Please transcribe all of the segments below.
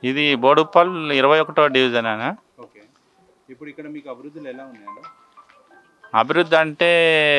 ఇది బోడుప్పల్ ఇరవై ఒకటో డివిజన్ అన్న ఓకే ఇప్పుడు ఇక్కడ మీకు అభివృద్ధులు ఎలా ఉన్నాయండి అభివృద్ధి అంటే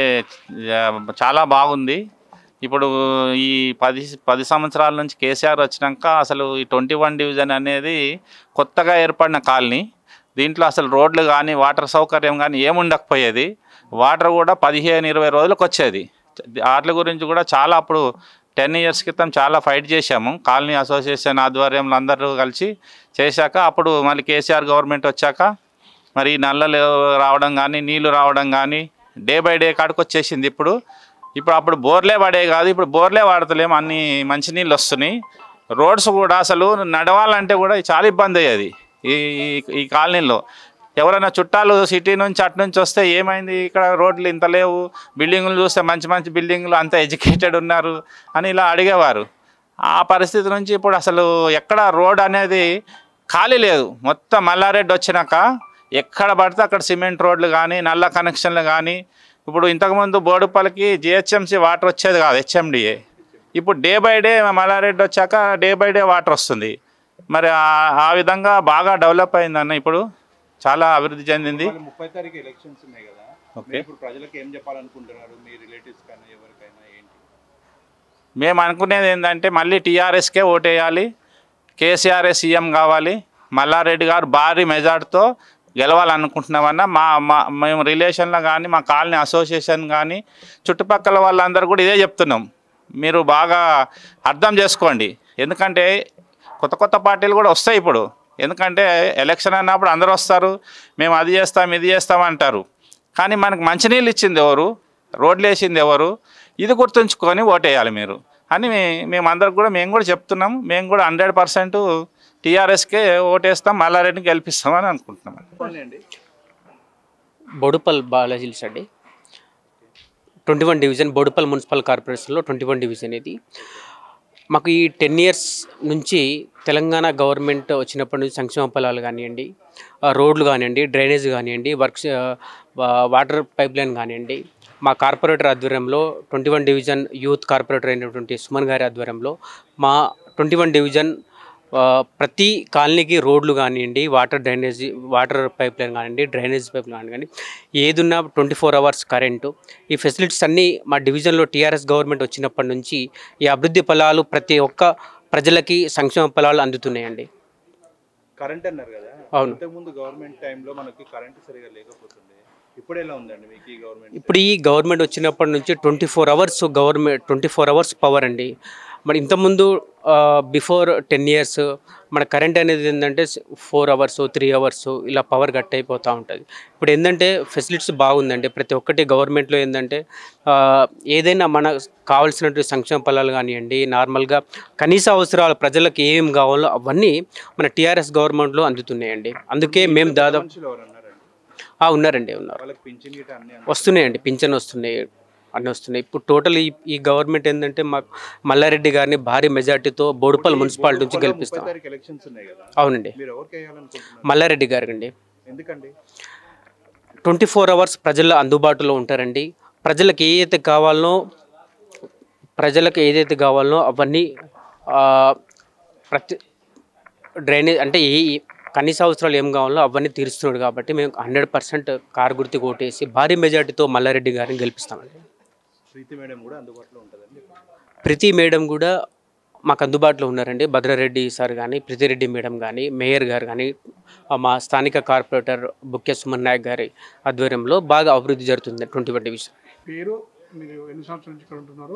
ఆ, చాలా బాగుంది ఇప్పుడు ఈ పది పది సంవత్సరాల నుంచి కేసీఆర్ వచ్చినాక అసలు ఈ ట్వంటీ వన్ డివిజన్ అనేది కొత్తగా ఏర్పడిన కాలనీ దీంట్లో అసలు రోడ్లు కానీ వాటర్ సౌకర్యం కానీ ఏముండకపోయేది వాటర్ కూడా పదిహేను ఇరవై రోజులకు వచ్చేది వాటి గురించి కూడా చాలా అప్పుడు టెన్ ఇయర్స్ క్రితం చాలా ఫైట్ చేశాము కాలనీ అసోసియేషన్ ఆధ్వర్యంలో అందరూ కలిసి చేశాక అప్పుడు మళ్ళీ కేసీఆర్ గవర్నమెంట్ వచ్చాక మరి ఈ నల్లలు రావడం కానీ నీళ్లు రావడం కానీ డే బై డే కాడికి వచ్చేసింది ఇప్పుడు ఇప్పుడు అప్పుడు బోర్లే పడే కాదు ఇప్పుడు బోర్లే వాడతలేము అన్ని మంచినీళ్ళు వస్తున్నాయి రోడ్స్ కూడా అసలు నడవాలంటే కూడా చాలా ఇబ్బంది అయ్యేది ఈ ఈ- ఈ కాలనీలో ఎవరైనా చుట్టాలు సిటీ నుంచి అటు నుంచి వస్తే ఏమైంది ఇక్కడ రోడ్లు ఇంత లేవు బిల్డింగులు చూస్తే మంచి మంచి బిల్డింగులు అంత ఎడ్యుకేటెడ్ ఉన్నారు అని ఇలా అడిగేవారు ఆ పరిస్థితి నుంచి ఇప్పుడు అసలు ఎక్కడ రోడ్ అనేది ఖాళీ లేదు మొత్తం మల్లారెడ్డి వచ్చినాక ఎక్కడ పడితే అక్కడ సిమెంట్ రోడ్లు కానీ నల్ల కనెక్షన్లు కానీ ఇప్పుడు ఇంతకుముందు బోడుపల్లికి జిహెచ్ఎంసీ వాటర్ వచ్చేది కాదు హెచ్ఎండిఏ ఇప్పుడు డే బై డే మల్లారెడ్డి వచ్చాక డే బై డే వాటర్ వస్తుంది మరి ఆ- ఆ విధంగా బాగా డెవలప్ అయిందన్న ఇప్పుడు చాలా అభివృద్ధి చెందింది మళ్ళీ ముప్పై తారీఖు ఎలక్షన్స్ ఉన్నాయి కదా ఓకే. మీరు ఇప్పుడు ప్రజలకు ఏం చెప్పాలనుకుంటున్నారు మీ రిలేటివ్స్ కైనా ఎవరికైనా ఏంటి మేము అనుకునేది ఏంటంటే మళ్ళీ టీఆర్ఎస్కే ఓటేయాలి కేసీఆర్ఏ సీఎం కావాలి మల్లారెడ్డి గారు భారీ మెజార్టీతో గెలవాలనుకుంటున్నామన్నా మా మా మేము రిలేషన్లో కానీ మా కాలనీ అసోసియేషన్ కానీ చుట్టుపక్కల వాళ్ళందరూ కూడా ఇదే చెప్తున్నాం మీరు బాగా అర్థం చేసుకోండి ఎందుకంటే కొత్త కొత్త పార్టీలు కూడా వస్తాయి ఇప్పుడు ఎందుకంటే ఎలక్షన్ అన్నప్పుడు అందరూ వస్తారు మేము అది చేస్తాం ఇది చేస్తాం అంటారు కానీ మనకు మంచినీళ్ళు ఇచ్చింది ఎవరు రోడ్లు వేసింది ఎవరు ఇది గుర్తుంచుకొని ఓటేయాలి మీరు అని మే- మేము అందరికి కూడా మేము కూడా చెప్తున్నాం మేము కూడా హండ్రెడ్ పర్సెంట్ టీఆర్ఎస్కే ఓటేస్తాం మల్లారెడ్డిని గెలిపిస్తామని అనుకుంటున్నాం అండి బోడుపల్ బాలాజీల్స్ అండి twenty one division Boduppal municipal కార్పొరేషన్లో ట్వంటీ వన్ డివిజన్ ఇది మాకు ఈ టెన్ ఇయర్స్ నుంచి తెలంగాణ గవర్నమెంట్ వచ్చినప్పటి నుంచి సంక్షేమ ఫలాలు కానివ్వండి ఆ, రోడ్లు కానివ్వండి డ్రైనేజ్ కానివ్వండి వర్క్స్ ఆ, వా- వాటర్ పైప్ లైన్ కానివ్వండి మా కార్పొరేటర్ ఆధ్వర్యంలో twenty one division youth corporator అయినటువంటి సుమన్ గారి ఆధ్వర్యంలో మా ట్వంటీ వన్ డివిజన్ ఆ, ప్రతి కాలనీకి రోడ్లు కానివ్వండి water drainage water pipe line కానివ్వండి డ్రైనేజ్ పైప్ లైన్ కానివ్వండి ఏదున్నా ట్వంటీ ఫోర్ అవర్స్ కరెంటు ఈ ఫెసిలిటీస్ అన్నీ మా డివిజన్లో టీఆర్ఎస్ గవర్నమెంట్ వచ్చినప్పటి నుంచి ఈ అభివృద్ధి ఫలాలు ప్రతి ఒక్క ప్రజలకి సంక్షేమ ఫలాలు అందుతున్నాయండి కరెంట్ అన్నారు కదా అవును. ఇంతకుముందు గవర్నమెంట్ టైంలో మనకి కరెంట్ సరిగా లేకపోతుండే ఇప్పుడు ఎలా ఉందండి మీకు ఈ గవర్నమెంట్ ఇప్పుడు ఈ గవర్నమెంట్ వచ్చినప్పటి నుంచి twenty four hours government twenty four hours power అండి మరి ఇంతకుముందు బిఫోర్ టెన్ ఇయర్స్ మన కరెంట్ అనేది ఏంటంటే ఫోర్ అవర్స్ త్రీ అవర్స్ ఇలా పవర్ కట్ అయిపోతూ ఉంటుంది ఇప్పుడు ఏంటంటే ఫెసిలిటీస్ బాగుందండి ప్రతి ఒక్కటి గవర్నమెంట్లో ఏంటంటే ఆ, ఏదైనా మన కావాల్సినటువంటి సంక్షేమ ఫలాలు కానివ్వండి నార్మల్గా కనీస అవసరాలు ప్రజలకు ఏం కావాలో అవన్నీ మన టీఆర్ఎస్ గవర్నమెంట్లో అందుతున్నాయండి అందుకే మేము దాదాపు మనుషులు ఎవరు అన్నారండి ఆ, ఉన్నారండి ఉన్నారు వాళ్ళకి పింఛన్ గిట్ట అన్ని వస్తున్నాయండి పింఛన్ వస్తున్నాయి అన్నీ వస్తున్నాయి ఇప్పుడు టోటల్ ఈ ఈ గవర్నమెంట్ ఏంటంటే మాకు మల్లారెడ్డి గారిని భారీ మెజార్టీతో బోడుపల్ మున్సిపాలిటీ నుంచి ముప్పై గెలిపిస్తాం తారీఖు ఎలక్షన్స్ ఉన్నాయి కదా అవునండి మీరు ఎవరికి వేయాలనుకుంటున్నారు మల్లారెడ్డి గారికి ఎందుకండి ట్వంటీ ఫోర్ అవర్స్ ప్రజల అందుబాటులో ఉంటారండి ప్రజలకు ఏదైతే కావాలనో ప్రజలకు ఏదైతే కావాలనో అవన్నీ ఆ, ప్రతి డ్రైనేజ్ అంటే ఏ ఏ- కనీస అవసరాలు ఏం కావాలో అవన్నీ తీరుస్తున్నాడు కాబట్టి మేము హండ్రెడ్ పర్సెంట్ కారు గుర్తు కొట్టేసి భారీ మెజార్టీతో మల్లారెడ్డి గారిని గెలిపిస్తామండి ప్రీతి మేడం కూడా అందుబాటులో ఉంటుందండి ప్రతి మేడం కూడా మాకు అందుబాటులో ఉన్నారండి భద్రారెడ్డి సార్ కానీ ప్రీతిరెడ్డి మేడం కానీ మేయర్ గారు కానీ ఆ, మా స్థానిక కార్పొరేటర్ బుక్య సుమన్ నాయక్ గారి ఆధ్వర్యంలో బాగా అభివృద్ధి జరుగుతుంది ట్వంటీ వన్ డివిజన్ పేరు మీరు ఎన్ని సంవత్సరాల నుంచి ఇక్కడ ఉంటున్నారు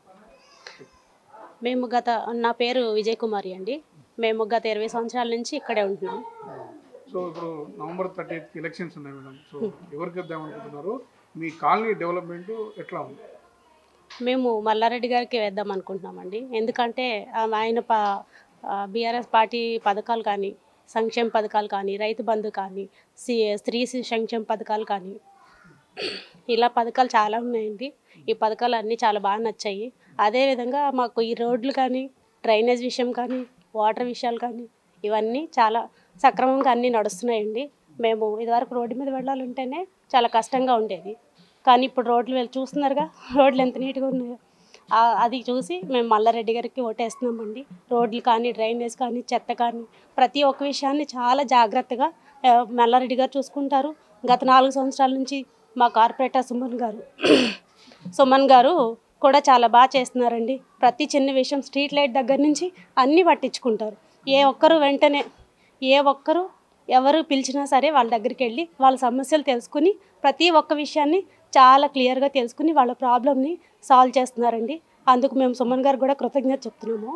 మేము గత నా పేరు విజయ్ కుమారి అండి మేము గత ఇరవై సంవత్సరాల నుంచి ఇక్కడే ఉంటున్నాం సో ఇప్పుడు నవంబర్ థర్టీ ఎయిత్ ఎలక్షన్స్ ఉన్నాయి మేడం సో ఎవరికి ఇద్దాం అనుకుంటున్నారు మీ కాలనీ డెవలప్మెంట్ ఎట్లా ఉంది మేము మల్లారెడ్డి గారికి వేద్దాం అనుకుంటున్నామండి ఎందుకంటే ఆ, ఆయన ప బీఆర్ఎస్ పార్టీ పథకాలు కానీ సంక్షేమ పథకాలు కానీ రైతు బంధు కానీ సి స్త్రీ శి- సంక్షేమ పథకాలు కానీ ఇలా పథకాలు చాలా ఉన్నాయండి ఈ పథకాలు అన్నీ చాలా బాగా నచ్చాయి అదేవిధంగా మాకు ఈ రోడ్లు కానీ డ్రైనేజ్ విషయం కానీ వాటర్ విషయాలు కానీ ఇవన్నీ చాలా సక్రమంగా అన్నీ నడుస్తున్నాయండి మేము ఇదివరకు రోడ్డు మీద వెళ్ళాలంటేనే చాలా కష్టంగా ఉండేది కానీ ఇప్పుడు రోడ్లు వెళ్ళి చూస్తున్నారుగా రోడ్లు ఎంత నీట్గా ఉన్నాయో ఆ- అది చూసి మేము మల్లారెడ్డి గారికి ఓటేస్తున్నామండి రోడ్లు కానీ డ్రైనేజ్ కానీ చెత్త కానీ ప్రతి ఒక్క విషయాన్ని చాలా జాగ్రత్తగా ఆ, మల్లారెడ్డి గారు చూసుకుంటారు గత నాలుగు సంవత్సరాల నుంచి మా కార్పొరేటర్ సుమన్ గారు సుమన్ గారు కూడా చాలా బాగా చేస్తున్నారండి ప్రతి చిన్న విషయం స్ట్రీట్ లైట్ దగ్గర నుంచి అన్నీ పట్టించుకుంటారు ఏ ఒక్కరు వెంటనే ఏ ఒక్కరు ఎవరు పిలిచినా సరే వాళ్ళ దగ్గరికి వెళ్ళి వాళ్ళ సమస్యలు తెలుసుకుని ప్రతి ఒక్క విషయాన్ని చాలా క్లియర్గా తెలుసుకుని వాళ్ళ ప్రాబ్లమ్ని సాల్వ్ చేస్తున్నారండి అందుకు మేము సుమన్ గారు కూడా కృతజ్ఞత చెప్తున్నాము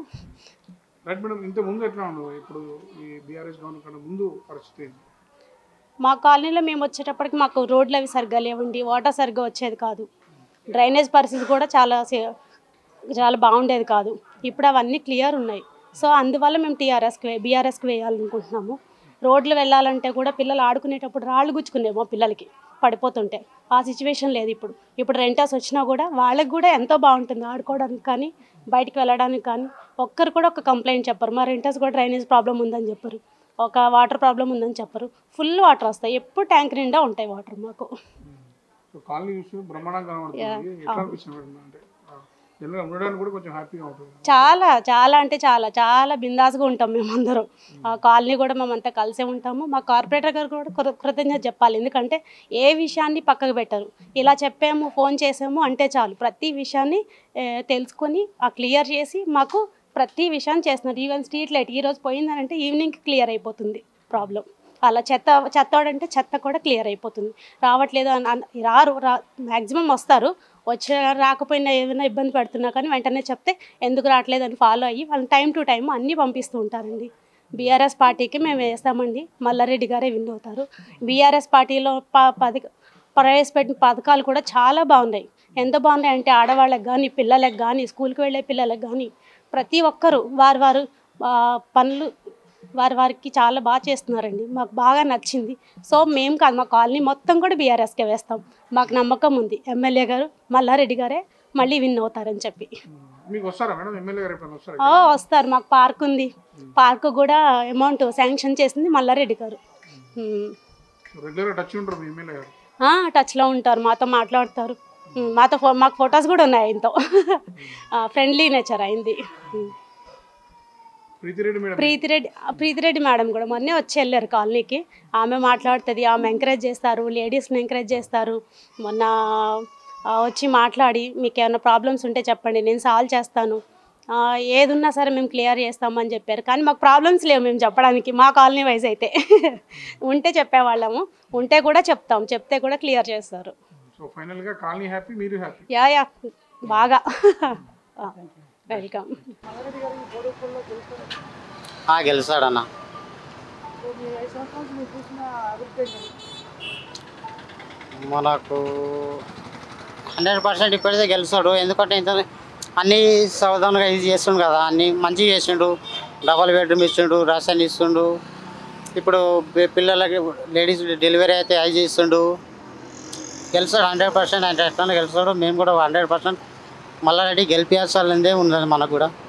రైట్ మేడం ఇంత ముందు ఎట్లా ఉండవు ఇప్పుడు ఈ బీఆర్ఎస్ గవర్నమెంట్ కన్నా ముందు పరిస్థితి ఏంటి? మా కాలనీలో మేము వచ్చేటప్పటికి మాకు రోడ్లు అవి సరిగ్గా లేవండి వాటర్ సరిగ్గా వచ్చేది కాదు డ్రైనేజ్ పరిస్థితి కూడా చాలా సే- చాలా బాగుండేది కాదు ఇప్పుడు అవన్నీ క్లియర్ ఉన్నాయి సో అందువల్ల మేము టీఆర్ఎస్కి బీఆర్ఎస్కి వేయాలనుకుంటున్నాము రోడ్లు వెళ్ళాలంటే కూడా పిల్లలు ఆడుకునేటప్పుడు రాళ్ళు గుచ్చుకునేవి మా పిల్లలకి పడిపోతుంటే ఆ సిచ్యువేషన్ లేదు ఇప్పుడు ఇప్పుడు రెంటర్స్ వచ్చినా కూడా వాళ్ళకి కూడా ఎంతో బాగుంటుంది ఆడుకోవడానికి కానీ బయటికి వెళ్ళడానికి కానీ ఒక్కరు కూడా ఒక కంప్లైంట్ చెప్పరు మా రెంటర్స్ కూడా డ్రైనేజ్ ప్రాబ్లం ఉందని చెప్పరు ఒక వాటర్ ప్రాబ్లం ఉందని చెప్పరు ఫుల్ వాటర్ వస్తాయి ఎప్పుడు ట్యాంక్ నిండా ఉంటాయి వాటర్ మాకు సో కాలనీ చూస్తే బ్రహ్మాండంగా కనబడుతుంది ఎట్లా అనిపిస్తుంది మేడం అంటే జనరల్గా ఉండడానికి కూడా కొంచెం హ్యాపీగా ఉంటుంది చాలా చాలా అంటే చాలా చాలా బిందాస్గా ఉంటాం మేమందరం ఆ కాలనీ కూడా మేమంతా కలిసే ఉంటాము మా కార్పొరేటర్ గారు కూడా కృ- కృతజ్ఞత చెప్పాలి ఎందుకంటే ఏ విషయాన్ని పక్కకు పెట్టరు ఇలా చెప్పాము ఫోన్ చేసాము అంటే చాలు ప్రతి విషయాన్ని ఏ, తెలుసుకొని ఆ క్లియర్ చేసి మాకు ప్రతి విషయాన్ని చేస్తున్నారు ఈవెన్ స్ట్రీట్ లైట్ ఈ రోజు పోయిందనంటే ఈవినింగ్ క్లియర్ అయిపోతుంది ప్రాబ్లం అలా చెత్త చెత్తోడంటే చెత్త కూడా క్లియర్ అయిపోతుంది రావట్లేదు అని అన్- రారు రా మ్యాక్సిమం వస్తారు వచ్చే రాకపోయినా ఏదైనా ఇబ్బంది పెడుతున్నా కానీ వెంటనే చెప్తే ఎందుకు రావట్లేదు అని ఫాలో అయ్యి వాళ్ళని టైం టు టైం అన్నీ పంపిస్తూ ఉంటారండి బీఆర్ఎస్ పార్టీకి మేము వేస్తామండి మల్లారెడ్డి గారే విన్ అవుతారు బీఆర్ఎస్ పార్టీలో ప పది ప్రవేశపెట్టిన పథకాలు కూడా చాలా బాగున్నాయి ఎంత బాగున్నాయి అంటే ఆడవాళ్ళకి కానీ పిల్లలకు కానీ స్కూల్కి వెళ్ళే పిల్లలకు కానీ ప్రతి ఒక్కరు వారు వారు ఆ, పనులు వారి వారికి చాలా బాగా చేస్తున్నారండి మాకు బాగా నచ్చింది సో మేము కాదు మా కాలనీ మొత్తం కూడా బీఆర్ఎస్కే వేస్తాం మాకు నమ్మకం ఉంది ఎమ్మెల్యే గారు మల్లారెడ్డి గారే మళ్ళీ విన్ అవుతారని చెప్పి మీకు వస్తారా మేడం ఎమ్మెల్యే గారు ఎప్పుడైనా వస్తారా ఆ, వస్తారు మాకు పార్క్ ఉంది పార్క్ కూడా అమౌంట్ శాంక్షన్ చేసింది మల్లారెడ్డి గారు ఉమ్. రెగ్యులర్గా టచ్ ఉంటారు మీ ఎమ్మెల్యే గారు ఆ, టచ్లో ఉంటారు మాతో మాట్లాడతారు ఉమ్, మాతో ఫో మాకు ఫొటోస్ కూడా ఉన్నాయి ఆయనతో ఫ్రెండ్లీ నేచర్ అయింది um. Preethi Reddy madam Preethi Reddy Preethi Reddy madam కూడా మొన్నే వచ్చి వెళ్ళారు కాలనీకి ఆమె మాట్లాడుతుంది ఆమె ఎంకరేజ్ చేస్తారు లేడీస్ని ఎంకరేజ్ చేస్తారు మొన్న ఆ, వచ్చి మాట్లాడి మీకు ఏమైనా ప్రాబ్లమ్స్ ఉంటే చెప్పండి నేను సాల్వ్ చేస్తాను ఆ, ఏది ఉన్నా సరే మేము క్లియర్ చేస్తామని చెప్పారు కానీ మాకు ప్రాబ్లమ్స్ లేవు మేము చెప్పడానికి మా కాలనీ వైజ్ అయితే ఉంటే చెప్పేవాళ్ళము ఉంటే కూడా చెప్తాం చెప్తే కూడా క్లియర్ చేస్తారు సో ఫైనల్గా కాలనీ హ్యాపీ మీరు హ్యాపీ యా యా బాగా వెల్కమ్ ఆ, గెలుస్తాడన్న మనకు హండ్రెడ్ పర్సెంట్ ఇప్పటిదే గెలుస్తాడు ఎందుకంటే ఇంత అన్నీ సావధానంగా ఇది చేస్తుండు కదా అన్నీ మంచిగా చేసిండు డబల్ బెడ్రూమ్ ఇస్తుండు రేషన్ ఇస్తుండు ఇప్పుడు పి- పిల్లలకి లేడీస్ డెలివరీ అయితే అవి చేస్తుండు గెలుస్తాడు హండ్రెడ్ పర్సెంట్ అంటే ఎట్లా గెలుస్తాడు మేము కూడా హండ్రెడ్ పర్సెంట్ మల్లారెడ్డి గెలిపించాలనే ఉన్నది మనకు కూడా